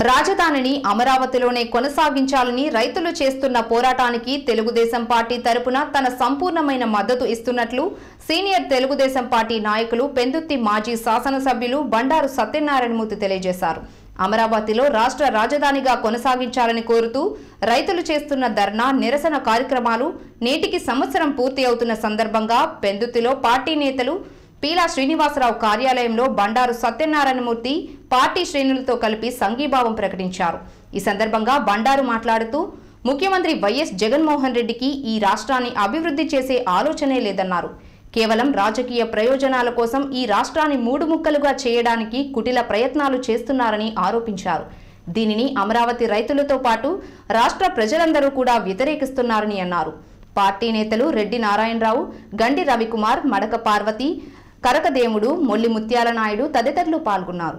రాజధానిని అమరావతిలోనే కొనసాగించాలని రైతులు చేస్తున్న పోరాటానికి తెలుగుదేశం పార్టీ తరపున తన సంపూర్ణమైన మద్దతు ఇస్తున్నట్లు సీనియర్ తెలుగుదేశం పార్టీ నాయకులు పెందుత్తి మాజీ శాసనసభ్యులు బండారు సత్యనారాయణమూర్తి తెలియజేశారు అమరావతిలో రాష్ట్ర రాజధానిగా కొనసాగించాలని కోరుతూ రైతులు చేస్తున్న ధర్నా నిరసన కార్యక్రమాలు నేటికి సంవత్సరం పూర్తి అవుతున్న సందర్భంగా పెందుత్తిలో పార్టీ నేతలు పీలా శ్రీనివాసరావు కార్యాలయంలో బండారు సత్యనారాయణమూర్తి పార్టీ శ్రేణులతో కలిపి సంఘీభావం ప్రకటించారు ఈ సందర్భంగా బండారు మాట్లాడుతూ ముఖ్యమంత్రి వైఎస్ జగన్మోహన్ రెడ్డికి ఈ రాష్ట్రాన్ని అభివృద్ధి చేసే ఆలోచనే లేదన్నారు కేవలం రాజకీయ ప్రయోజనాల కోసం ఈ రాష్ట్రాన్ని మూడు ముక్కలుగా చేయడానికి కుటిల ప్రయత్నాలు చేస్తున్నారని ఆరోపించారు దీనిని అమరావతి రైతులతో పాటు రాష్ట్ర ప్రజలందరూ కూడా వ్యతిరేకిస్తున్నారని అన్నారు పార్టీ నేతలు రెడ్డి నారాయణరావు గండి రవికుమార్ మడక పార్వతి కరకదేముడు మొల్లి ముత్యాల నాయుడు తదితరులు పాల్గొన్నారు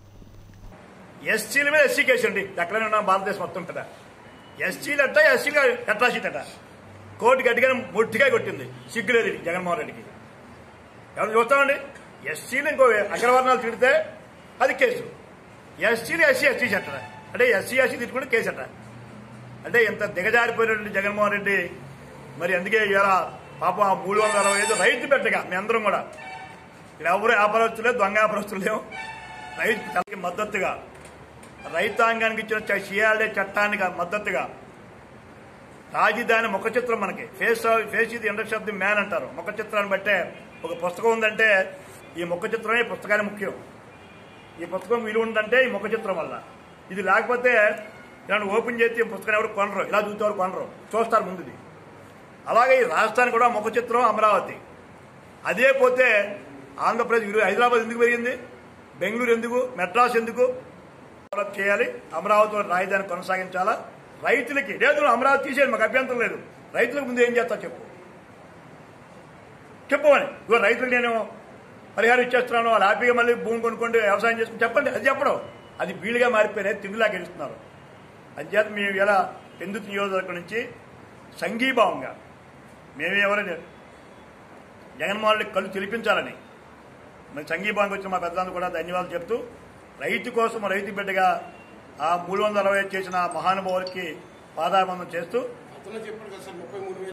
ఎస్సీల మీద ఎస్సీ కేసు అండి ఎక్కడైనా ఉన్న భారతదేశం మొత్తం ఉంటుందా ఎస్సీలు అట్ట ఎస్సీలు అట్రాసిటీ అట కోర్టు గట్టిగా ముట్టిగా కొట్టింది సిగ్గులేదు ఇది జగన్మోహన్ రెడ్డికి ఎవరు చూస్తామండి ఎస్సీలు ఇంకో అగ్రవర్ణాలు తిడితే అది కేసు ఎస్సీలు ఎస్సీ ఎస్టీ చట్ట అంటే ఎస్సీ ఎస్సీ తిట్టుకుంటే కేసు అట అంటే ఇంత దిగజారిపోయినటువంటి జగన్మోహన్ రెడ్డి మరి అందుకే ఇలా పాపం ఆ మూడు వందల అరవై ఐదు రైతు పెట్టగా మీ అందరం కూడా ఇక్కడ ఎవరు వ్యాపారస్తులు లేవు దొంగ వ్యాపారస్తులు లేవు రైతు తనకి మద్దతుగా రైతాంగానికి ఇచ్చిన చ- సిఆర్డే చట్టానికి మద్దతుగా రాజధాని ముఖ చిత్రం మనకి ఫేస్ ఫేస్ ఇది ఇండస్ట్రీ ఆఫ్ ది మ్యాన్ అంటారు ముఖ చిత్రాన్ని బట్టే ఒక పుస్తకం ఉందంటే ఈ ముఖ చిత్రమే పుస్తకానికి ముఖ్యం ఈ పుస్తకం విలువ ఉందంటే ఈ ముఖ చిత్రం వల్ల ఇది లేకపోతే ఇలాంటి ఓపెన్ చేస్తే ఈ పుస్తకం ఎవరు కొనరు ఇలా చూసేవారు కొనరు చూస్తారు ముందుది అలాగే ఈ రాజధాని కూడా ముఖ చిత్రం అమరావతి అదే పోతే ఆంధ్రప్రదేశ్ విలువ హైదరాబాద్ ఎందుకు పెరిగింది బెంగళూరు ఎందుకు మెడ్రాస్ ఎందుకు డెవలప్ చేయాలి అమరావతిలో రాజధాని కొనసాగించాలా రైతులకి లేదు నువ్వు అమరావతి తీసేయండి మాకు అభ్యంతరం లేదు రైతులకు ముందు ఏం చేస్తా చెప్పు చెప్పమని ఇగో రైతులకు నేను పరిహారం ఇచ్చేస్తున్నాను వాళ్ళు హ్యాపీగా మళ్ళీ భూమి కొనుక్కోండి వ్యవసాయం చేసుకుని చెప్పండి అది చెప్పడం అది వీలుగా మారిపోయినాయి తిండిలా గెలుస్తున్నారు అంచేత మేము ఇలా పెందుతు నియోజకవర్గం నుంచి సంఘీభావంగా మేమే ఎవరైనా జగన్మోహన్ రెడ్డి కళ్ళు తెలిపించాలని మరి సంఘీభావంకి వచ్చిన మా పెద్దలందరూ కూడా ధన్యవాదాలు చెప్తూ రైతు కోసం రైతు బిడ్డగా ఆ మూడు వందల అరవై చేసిన మహానుభావులకి పాదాబంధం చేస్తూ అతనే చెప్పాడు కదా సార్ ముప్పై మూడు వేలు